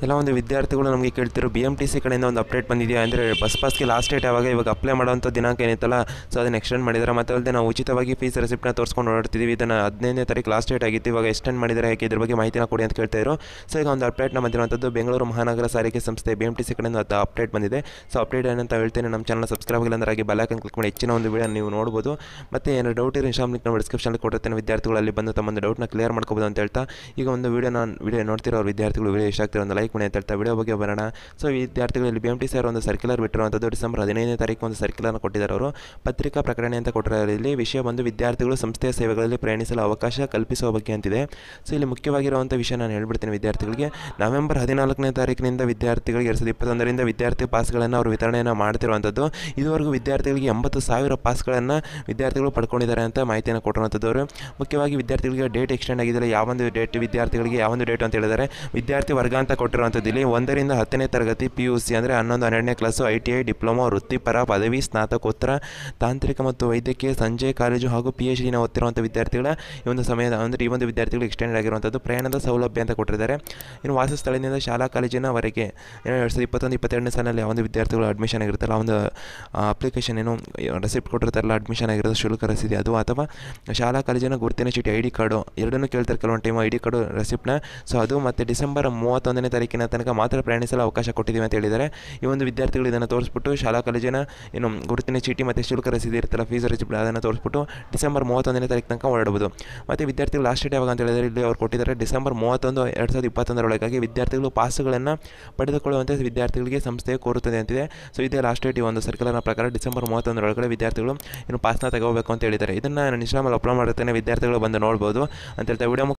ಎಲ್ಲ ಒಂದು ವಿದ್ಯಾರ್ಥಿಗಳು ನಮಗೆ ಕೇಳ್ತಿರೋ ಬಿ ಎಮ್ ಟಿ ಸಿ ಕಡೆಯಿಂದ ಒಂದು ಅಪ್ಡೇಟ್ ಬಂದಿದೆಯಾ ಅಂದರೆ ಬಸ್ ಪಾಸ್ಗೆ ಲಾಸ್ಟ್ ಡೇಟ್ ಯಾವಾಗ ಇವಾಗ ಅಪ್ಲೈ ಮಾಡೋಂಥ ದಿನಾಂಕ ಏನಿತ್ತಲ್ಲ ಸೊ ಅದನ್ನು ಎಕ್ಸ್ಟೆಂಡ್ ಮಾಡಿದ್ದಾರೆ ಮತ್ತು ಅಲ್ಲದೆ ನಾವು ಉಚಿತವಾಗಿ ಫೀಸ್ ರೆಸಿಪ್ಟ್ನ ತೋರಿಸ್ಕೊಂಡು ಓಡಾಡ್ತಿದ್ದೀವಿ ಇದನ್ನು ಹದಿನೈದನೇ ತಾರೀಕು ಲಾಸ್ಟ್ ಡೇಟ್ ಆಗಿತ್ತು ಇವಾಗ ಎಕ್ಸ್ಟೆಂಡ್ ಮಾಡಿದ್ದಾರೆ ಯಾಕೆ ಇದ್ರ ಬಗ್ಗೆ ಮಾಹಿತಿನ ಕೊಡಿ ಅಂತ ಕೇಳ್ತಾ ಇದ್ರು ಸೊ ಈಗ ಒಂದು ಅಪ್ಡೇಟ್ನ ಬಂದಿರುವಂಥದ್ದು ಬೆಂಗಳೂರು ಮಹಾನಗರ ಸಾರಿಗೆ ಸಂಸ್ಥೆ ಬಿ ಎಮ್ ಟಿ ಸಿ ಕಡೆಯಿಂದ ಅದು ಅಪ್ಡೇಟ್ ಬಂದಿದೆ ಸೊ ಅಪ್ಡೇಟ್ ಏನಂತ ಹೇಳ್ತೇನೆ ನಮ್ಮ ಚಾನಲ್ ಸಬ್ಸ್ಕ್ರೈಬ್ ಆಗಿಲ್ಲ ಅಂದ್ರೆ ಹಾಗೆ ಬೆಲ್ಲೈಕನ್ ಕ್ಲಿಕ್ ಮಾಡಿ ಹೆಚ್ಚಿನ ಒಂದು ವಿಡಿಯೋ ನೀವು ನೋಡ್ಬೋದು ಮತ್ತು ಏನಾದ್ರು ಡೌಟ್ ಇರೋ ಇನ್ಸ್ಟಾಮ್ ಲಿಂಕ್ ನಾವು ಡಿಸ್ಕ್ರಿಪ್ಷನಲ್ಲಿ ಕೊಟ್ಟಿರ್ತೇನೆ ವಿದ್ಯಾರ್ಥಿಗಳು ಅಲ್ಲಿ ಬಂದು ತಮ್ಮ ಒಂದು ಡೌಟ್ನ ಕ್ಲಿಯರ್ ಮಾಡ್ಕೋಬೋದು ಅಂತ ಹೇಳ್ತಾ ಈಗ ಒಂದು ವಿಡಿಯೋ ನಾನು ವಿಡಿಯೋ ನೋಡ್ತಿರೋ ಅವ್ರ ವಿದ್ಯಾರ್ಥಿಗಳು ವಿಡಿಯೋ ಇಷ್ಟ ಆಗ್ತಿರೋ ಒಂದು ಲೈಕ್ ಮಾಡಿ ಅಂತ ಹೇಳ್ತಾ ವಿಡಿಯೋ ಬಗ್ಗೆ ಬರೋಣ ಸೊ ವಿದ್ಯಾರ್ಥಿಗಳಲ್ಲಿ ಬಿ ಎಮ್ ಟಿ ಸರ್ ಒಂದು ಸರ್ಕ್ಯುಲರ್ ಬಿಟ್ಟಿರುವಂಥದ್ದು ಡಿಸೆಂಬರ್ ಹದಿನೈದನೇ ತಾರೀಕು ಒಂದು ಸರ್ಕ್ಯುಲರ್ನ ಕೊಟ್ಟಿದ್ದಾರೆ ಅವರು ಪತ್ರಿಕಾ ಪ್ರಕಟಣೆ ಅಂತ ಕೊಟ್ಟಿದ್ದಾರೆ ಇಲ್ಲಿ ವಿಷಯ ಬಂದು ವಿದ್ಯಾರ್ಥಿಗಳು ಸಂಸ್ಥೆಯ ಸೇವೆಗಳಲ್ಲಿ ಪ್ರಯಾಣಿಸಲು ಅವಕಾಶ ಕಲ್ಪಿಸುವ ಬಗ್ಗೆ ಅಂತಿದೆ ಸೊ ಇಲ್ಲಿ ಮುಖ್ಯವಾಗಿರುವಂಥ ವಿಷಯ ನಾನು ಹೇಳ್ಬಿಡ್ತೀನಿ ವಿದ್ಯಾರ್ಥಿಗಳಿಗೆ ನವೆಂಬರ್ ಹದಿನಾಲ್ಕನೇ ತಾರೀಕಿನಿಂದ ವಿದ್ಯಾರ್ಥಿಗಳಿಗೆ ಎರಡು ಸಾವಿರದ ಇಪ್ಪತ್ತೊಂದರಿಂದ ವಿದ್ಯಾರ್ಥಿ ಪಾಸ್ಗಳನ್ನು ಅವರು ವಿತರಣೆಯನ್ನು ಮಾಡ್ತಿರುವಂಥದ್ದು ಇದುವರೆಗೂ ವಿದ್ಯಾರ್ಥಿಗಳಿಗೆ ಎಂಬತ್ತು ಸಾವಿರ ಪಾಸ್ಗಳನ್ನು ವಿದ್ಯಾರ್ಥಿಗಳು ಪಡ್ಕೊಂಡಿದ್ದಾರೆ ಅಂತ ಮಾಹಿತಿಯನ್ನು ಕೊಟ್ಟಿರುವಂಥದ್ದು ಅವರು ಮುಖ್ಯವಾಗಿ ವಿದ್ಯಾರ್ಥಿಗಳಿಗೆ ಡೇಟ್ ಎಕ್ಸ್ಟೆಂಡ್ ಆಗಿದ್ದರೆ ಯಾವೊಂದು ಡೇಟ್ ವಿದ್ಯಾರ್ಥಿಗಳಿಗೆ ಯಾವೊಂದು ಡೇಟ್ ಅಂತ ಹೇಳಿದ್ದಾರೆ ವಿದ್ಯಾರ್ಥಿ ವರ್ಗ ಅಂತ ಕೊಟ್ಟಿರುವಂಥದ್ದು ಇಲ್ಲಿ ಒಂದರಿಂದ ಹತ್ತನೇ ತರಗತಿ ಪಿ ಯು ಸಿ ಅಂದರೆ ಹನ್ನೊಂದು ಹನ್ನೆರಡನೇ class I T I diploma ವೃತ್ತಿಪರ ಪದವಿ ಸ್ನಾತಕೋತ್ತರ ತಾಂತ್ರಿಕ ಮತ್ತು ವೈದ್ಯಕೀಯ ಸಂಜೆ ಕಾಲೇಜು ಹಾಗೂ ಪಿ ಎಚ್ ಡಿನ ಓದ್ತಿರುವಂಥ ವಿದ್ಯಾರ್ಥಿಗಳ ಈ ಒಂದು ಸಮಯದ ಅಂದರೆ ಈ ಒಂದು ವಿದ್ಯಾರ್ಥಿಗಳು ಎಕ್ಸ್ಟೆಂಡ್ ಆಗಿರುವಂಥದ್ದು ಪ್ರಯಾಣದ ಸೌಲಭ್ಯ ಅಂತ ಕೊಟ್ಟಿದ್ದಾರೆ ಇನ್ನು ವಾಸಸ್ಥಳದಿಂದ ಶಾಲಾ ಕಾಲೇಜಿನವರೆಗೆ ಏನೋ ಎರಡು ಸಾವಿರದ ಇಪ್ಪತ್ತೊಂದು ಇಪ್ಪತ್ತೆರಡನೇ ಸಾಲಿನಲ್ಲಿ ಯಾವೊಂದು ವಿದ್ಯಾರ್ಥಿಗಳು ಅಡ್ಮಿಷನ್ ಆಗಿರುತ್ತಲ್ಲ ಆ ಒಂದು ಅಪ್ಲಿಕೇಶನ್ ಏನು ರೆಸಿಪ್ಟ್ ಕೊಟ್ಟಿರ್ತಾರಲ್ಲ ಅಡ್ಮಿಷನ್ ಆಗಿರೋದು ಶುಲ್ಕ ರಸೀದಿ ಅದು ಅಥವಾ ಶಾಲಾ ಕಾಲೇಜಿನ ಗುರುತಿನ ಚೀಟಿ ಐ ಡಿ ಕಾರ್ಡು ಎರಡನ್ನೂ ಕೇಳ್ತಾರೆ ಕೆಲವೊಂದು ಟೈಮ್ ಐ ಡಿ ಕಾರ್ಡು ರೆಸಿಪ್ಟ್ನ ಸೊ ಅದು ಮತ್ತು ಡಿಸೆಂಬರ್ ಮೂವತ್ತೊಂದನೇ ತಾರೀಕಿನ ತನಕ ಮಾತ್ರ ಪ್ರಯಾಣಿಸಲು ಅವಕಾಶ ಕೊಟ್ಟಿದ್ದೀವಿ ಅಂತ ಹೇಳಿದ್ದಾರೆ ಈ ಒಂದು ವಿದ್ಯಾರ್ಥಿಗಳು ಇದನ್ನು ತೋರಿಸ್ಬಿಟ್ಟು ಶಾಲಾ ಕಾಲೇಜಿನ ಏನು ಗುರುತಿನ ಚೀಟಿ ಮತ್ತು ಶುಲ್ಕ ರಸೀದಿ ಇರುತ್ತಲ್ಲ ಫೀಸ್ ರೆಸಿಪ್ಟ್ ಅದನ್ನು ತೋರಿಸ್ಬಿಟ್ಟು ಡಿಸೆಂಬರ್ ಮೂವತ್ತೊಂದನೇ ತಾರೀಕು ತನಕ ಓಡಾಡ್ಬೋದು ಮತ್ತು ವಿದ್ಯಾರ್ಥಿಗಳು ಲಾಸ್ಟ್ ಡೇಟ್ ಯಾವಾಗ ಅಂತ ಹೇಳಿದರೆ ಇಲ್ಲಿ ಅವ್ರು ಕೊಟ್ಟಿದ್ದಾರೆ ಡಿಸೆಂಬರ್ ಮೂವತ್ತೊಂದು ಎರಡು ಸಾವಿರದ ಇಪ್ಪತ್ತೊಂದರೊಳಗಾಗಿ ವಿದ್ಯಾರ್ಥಿಗಳು ಪಾಸ್ಗಳನ್ನು ಪಡೆದುಕೊಳ್ಳುವಂತೆ ವಿದ್ಯಾರ್ಥಿಗಳಿಗೆ ಸಂಸ್ಥೆ ಕೋರುತ್ತದೆ ಅಂತಿದೆ ಸೊ ಇದೇ ಲಾಸ್ಟ್ ಡೇಟ್ ಈ ಒಂದು ಸರ್ಕಲರ್ನ ಪ್ರಕಾರ ಡಿಸೆಂಬರ್ ಮೂವತ್ತೊಂದರೊಳಗಡೆ ವಿದ್ಯಾರ್ಥಿಗಳು ಇನ್ನು ಪಾಸ್ನ ತಗೋಬೇಕು ಅಂತ ಹೇಳಿದ್ದಾರೆ ಇದನ್ನು ನಾನು ಇನ್ಸ್ಟಾಮಲ್ಲಿ ಅಪ್ಲೋಡ್ ಮಾಡಿರ್ತೇನೆ ವಿದ್ಯಾರ್ಥಿಗಳು ಬಂದು ನೋಡ್ಬೋದು ಅಂತ ಹೇಳ್ತಾ ವಿಡಿಯೋ